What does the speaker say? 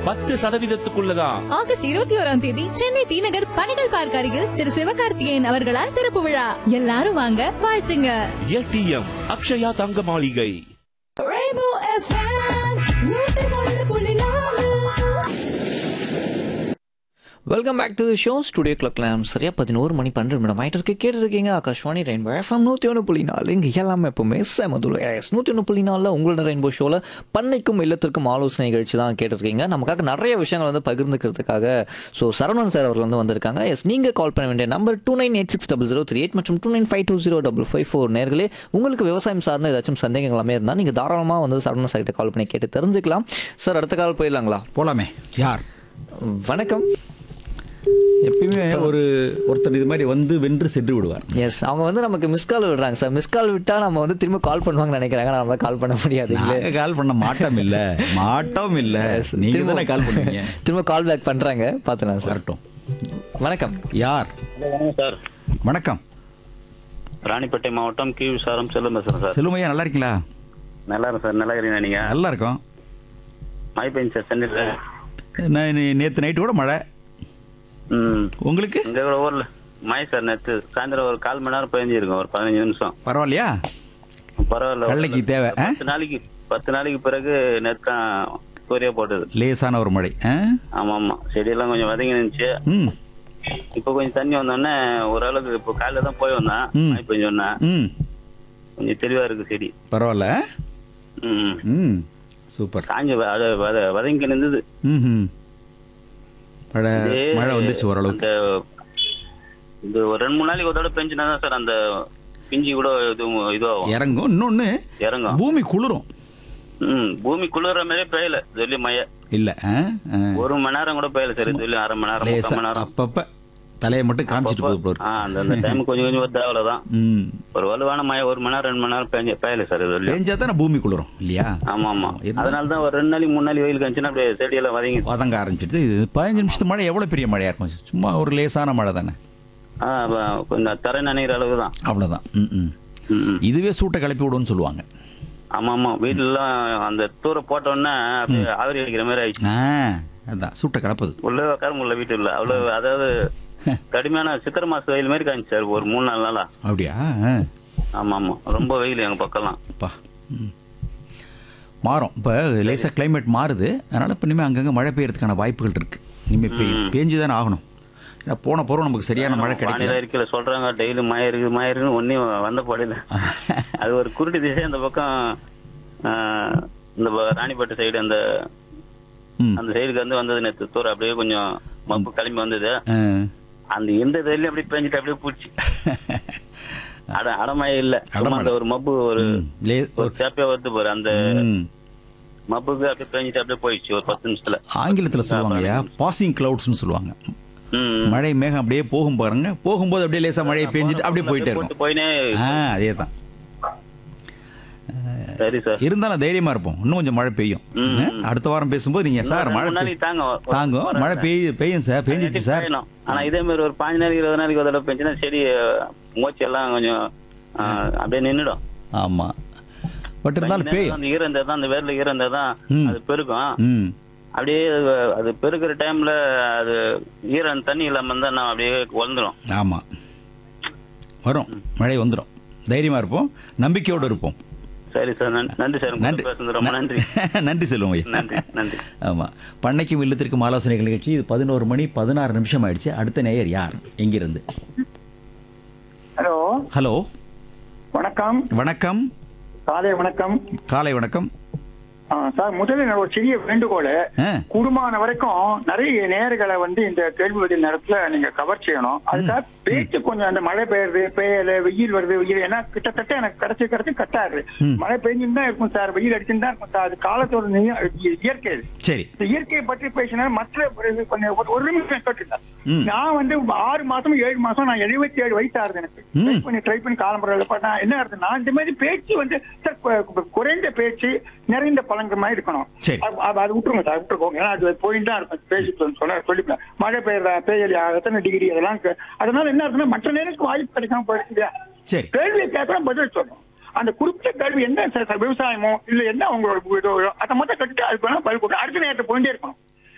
பத்து சதவீதத்துக்குள்ளதான் ஆகஸ்ட் இருபத்தி ஓராம் தேதி சென்னை தீநகர் பணிகள் பார்க்க அருகில் திரு சிவகார்த்திகேயன் அவர்களால் திறப்பு விழா எல்லாரும் வாங்க வாழ்த்துங்க ATM Akshaya Thanga Maligai welcome back to the show studio club glam சரியா பதினோரு மணி பன்னெண்டு நிமிடம் ஆயிட்டு இருக்கு கேட்டு இருக்கீங்க ஆகாஷ்வாணி ரெயின்போ எஃப்எம் நூற்றி ஒன்று புள்ளி நாலு இங்கே எல்லாமே எப்பவுமே செமதுல எஸ் நூற்றி ஒன்று புள்ளி நாலில் உங்களோட ரெயின்போ ஷோவில் பண்ணைக்கும் இல்லத்திற்கும் ஆலோசனை நிகழ்ச்சி தான் கேட்டிருக்கீங்க நமக்காக நிறைய விஷயங்கள் வந்து பகிர்ந்துக்கிறதுக்காக ஸோ சரவணன் சார் அவர்கள் வந்து வந்திருக்காங்க எஸ் நீங்கள் கால் பண்ண வேண்டிய number two nine eight six double zero three eight மற்றும் two nine five two zero double five four நேர்களே உங்களுக்கு விவசாயம் சார்ந்த ஏதாச்சும் சந்தேகங்கள் எல்லாமே இருந்தால் நீங்கள் தாராளமாக வந்து சரவணன் சார்கிட்ட கால் பண்ணி கேட்டு தெரிஞ்சுக்கலாம் சார் அடுத்த கால் போயிடலாங்களா போலாமே யார் வணக்கம் எப்பயுமே ஒரு ஒருத்தர் இது மாதிரி வந்து வென்று சென்று விடுவார் எஸ் அவங்க வந்து நமக்கு மிஸ் கால் விடுறாங்க சார் மிஸ் கால் விட்டா நம்ம வந்து திரும்ப கால் பண்ணுவாங்கன்னு நினைக்கிறாங்க நம்ம கால் பண்ண முடியாது நாங்க கால் பண்ண மாட்டோம் இல்ல மாட்டோம் இல்ல நீங்க தானே கால் பண்ணுவீங்க திரும்ப கால் பேக் பண்றாங்க பாத்துலாம் சார் வரட்டும் வணக்கம் யார் வணக்கம் சார் வணக்கம் ராணிப்பேட்டை மாவட்டம் கி விசாரம் செல்லும் பேசுறேன் சார் செல்லுமையா நல்லா இருக்கீங்களா நல்லா இருக்கும் சார் நல்லா இருக்கீங்க நீங்க நல்லா இருக்கோம் மழை பெஞ்சு சார் சென்னையில் நான் நே- நேத்து நைட்டு கூட மழை ம் உங்களுக்கு இங்க கூட ஊர்ல மழை சார் நேற்று சாயந்தரம் ஒரு கால் மணி நேரம் பெஞ்சிருக்கும் ஒரு பதினஞ்சு நிமிஷம் பரவாயில்லையா பரவாயில்ல கல்லைக்கு தேவை, ஆ? பத்து நாளைக்கு பத்து நாளைக்கு பிறகு நேற்று தான் சூரியா போட்டது லேசான ஒரு மழை ஆ? ஆமா ஆமா செடியெல்லாம் கொஞ்சம் வதங்கி இருந்துச்சு ம் இப்போ கொஞ்சம் தண்ணி வந்தோடனே ஓரளவுக்கு இப்போ காலையில தான் போய் வந்தேன் ம். மழை பெஞ்சோடனே ம் கொஞ்சம் தெளிவா இருக்கு செடி பரவாயில்ல ம் ம் சூப்பர் காஞ்ச வ- அது வத- வதங்கி நின்றுது ம் ம் மழை இதே மழை வந்துருச்சு ஓரளவுக்கு அந்த இது ஒரு ரெண்டு மூணு நாளைக்கு ஒரு தடவை பெஞ்சுனா தான் சார் அந்த பிஞ்சி கூட இது இதுவாகும் இறங்கும் இன்னொன்னு இறங்கும் பூமி குளிரும் ம் பூமி குளிர்ற மாதிரியே பெய்யல சொல்லி மழை இல்ல ஆ? ஆ. ஒரு மணி நேரம் கூட பெய்யல சார் சொல்லி அரை மணி நேரம் லேசா முக்கால் மணி நேரம் அப்பப்ப தலையை மட்டும் காமிச்சிட்டு போகுது போல ஆ இருக்கு. அந்த அந்த டைம் கொஞ்சம் கொஞ்சம் வருது அவ்வளவுதான் ம் ஒரு வலுவான மழை ஒரு மணி நேரம் ரெண்டு மணி நேரம் பெஞ்ச பெய்யல சார் சொல்லி பேஞ்சா தானே பூமி குளிரும் இல்லையா ஆமா ஆமா இருந்தா- அதனால தான் ஒரு ரெண்டு நாளைக்கு மூணு நாளைக்கு வெயில் கழிச்சுன்னா அப்படியே செடியெல்லாம் வதங்கி வதங்க ஆரம்பிச்சிட்டு இது பதினஞ்சு நிமிஷத்து மழை எவ்வளவு பெரிய மழையா இருக்கும் சும்மா ஒரு லேசான மழை தானே ஆ, அப்ப கொஞ்சம் தரை நனைகிற அளவு தான் அவ்வளவுதான் ம், ம். இதுவே சூட்டை கிளப்பி விடும்னு சொல்லுவாங்க ஆமா ஆமா வீட்டுல அந்த தூர போட்ட உடனே அப்படியே ஆவிரி அடிக்கிற மாதிரி ஆயிடுச்சு ஆ அதான் சூட்டை கலப்புது உள்ள உட்கார முடியல வீட்டுல அவ்வளவு அதாவது கடுமையான சித்திரை மாச வெயில் மாதிரி காமிச்சு சார் ஒரு மூணு நாலு நாளா அப்படியா ஆ. ஆமா ஆமா ரொம்ப வெயில் எங்க பக்கம்லாம் அப்பா ம். மாறும் இப்போ லேசாக கிளைமேட் மாறுது அதனால இப்போ இனிமேல் அங்கங்கே மழை பெய்யறதுக்கான வாய்ப்புகள் இருக்கு இனிமேல் பெய் பேஞ்சு தானே ஆகணும் ஏன்னா போன போகிறோம் நமக்கு சரியான மழை வானிலை கிடைக்கல அறிக்கையில சொல்றாங்க டெய்லி மழை இருக்கு மழை இருக்குன்னு ஒன்னும் வந்த படையில அது ஒரு குருட்டு திசை அந்த பக்கம் ஆ, இந்த ப- ராணிப்பேட்டை சைடு அந்த ம் அந்த சைடுக்கு வந்து வந்தது நேற்று தூரம் அப்படியே கொஞ்சம் மப்பு கிளம்பி வந்தது ஆ. அந்த எந்த இதுலயும் அப்படியே பெஞ்சிட்டு அப்படியே பூச்சி அட அடமழை இல்ல சும்மா அடமழை. அந்த ஒரு மப்பு ஒரு ம். லே ஒரு சேப்பையா வருது பாரு அந்த ம். மப்புக்கு அப்படியே பெஞ்சிட்டு அப்படியே போயிடுச்சு ஒரு பத்து நிமிஷத்துல ஆங்கிலத்தில் சொல்லுவாங்கய்யா பாசிங் கிளவுட்ஸ்னு சொல்லுவாங்க ம் மழை மேகம் அப்படியே போகும் பாருங்க போகும்போது அப்படியே லேசாக மழையை பேஞ்சிட்டு அப்படியே போயிட்டே போட்டு இருக்கும் போயினே ஆ அதே தான் சரி சார் இருந்தாலும் தைரியமா இருப்போம் இன்னும் கொஞ்சம் மழை பெய்யும் ம். அடுத்த வாரம் பேசும்போது நீங்க சார் இன்னும் மழை ரெண்டு நாளைக்கு பெய்- தாங்க ஒரு- தாங்கும் ஒரு- மழை பெய்ய பெய்யும் சார் பெஞ்சிச்சு சார் பெய்யணும். ஆனா இதே மாதிரி ஒரு பாஞ்சு நாளைக்கு இருபது நாளைக்கு ஒரு தடவை பெஞ்சுன்னா செடி மூச்சு எல்லாம் கொஞ்சம் ஆ, அப்படியே நின்னுடும் ஆமா பட் இருந்தாலும் கொஞ்ச நேரம் பெய்யும் அந்த ஈரம் இருந்தா தான் அந்த வேர்ல ஈரம் இருந்தா தான் ம். அது பெருக்கும் ம் அப்படியே அது- அது பெருக்கிற டைம்ல அது ஈரம் தண்ணி இல்லாம இருந்தா நான் அப்படியே வளர்ந்துரும் ஆமா வரும் மழை வந்துடும் தைரியமா இருப்போம் நம்பிக்கையோடு இருப்போம் சரி சார் நன்றி- நன்றி சார் உங்க நன்றி கூட பேசுனது ரொம்ப நன்றி நன்றி செல்வம் ஐயா நன்றி நன்றி ஆமா பண்ணைக்கும் இல்லத்திற்கும் ஆலோசனைகள் நிகழ்ச்சி இது பதினோரு மணி பதினாறு நிமிஷம் ஆயிடுச்சு அடுத்த நேயர் யார் எங்கிருந்து ஹலோ ஹலோ வணக்கம் வணக்கம் காலை வணக்கம் காலை வணக்கம் ஆ, சார் முதல்ல நான் ஒரு சிறிய வேண்டுகோள் ஆ குடும்பமான வரைக்கும் நிறைய நேர்களை வந்து இந்த கேள்வி பதில் நேரத்துல நீங்க கவர் செய்யணும் அதுக்காக பேச்சு கொஞ்சம் அந்த மழை பெய்யுறது பெய்யல வெயில் வருது வெயில் ஏன்னா கிட்டத்தட்ட எனக்கு கிடைச்சி கிடைச்சி கட்டாரு மழை பெஞ்சுன்னு தான் இருக்கும் சார் வெயில் அடிச்சுன்னு தான் இருக்கும் சார் அது காலத்தோட நிய- இயற்கை அது. சரி இந்த இயற்கையை பற்றி பேசினா மற்ற ஒரு- கொஞ்சம் ஒரு- ஒரு நிமிஷம் கேட்டுங்க ம். நான் வந்து ஆறு மாசம் ஏழு மாசம் நான் எழுபத்தி ஏழு வயசு ஆகுது எனக்கு ம். ட்ரை பண்ணி ட்ரை பண்ணி காலம்புறையில் நான் என்ன ஆகுது நான் இந்த மாதிரி பேச்சு வந்து சார் கு- கு- குறைந்த பேச்சு நிறைந்த பழங்க மாதிரி இருக்கணும் சரி. அது- அது அது விட்டுருங்க சார் விட்டுருக்கோங்க ஏன்னா அது போயிட்டு தான் இருக்கும் பேசி சொன்ன சொல்லிப்பேன் மழை பெய்யறா பெய்யலையா எத்தனை டிகிரி அதெல்லாம் கே- அதனால என்ன ஆகுதுன்னா மற்ற நேரத்துக்கு வாய்ப்பு கிடைக்காம போயிடுச்சு இல்லையா சரி கேள்வியை கேட்கலாம் பதில் சொல்லணும் அந்த குறிப்பிட்ட கேள்வி என்ன சார் சார் விவசாயமோ இல்ல என்ன உங்களோட இதோ அதை மட்டும் கட்டிட்டு அதுக்கு வேணா பதில் கொடுத்து அடுத்த நேரத்தை போயிட்டே இருக்கணும்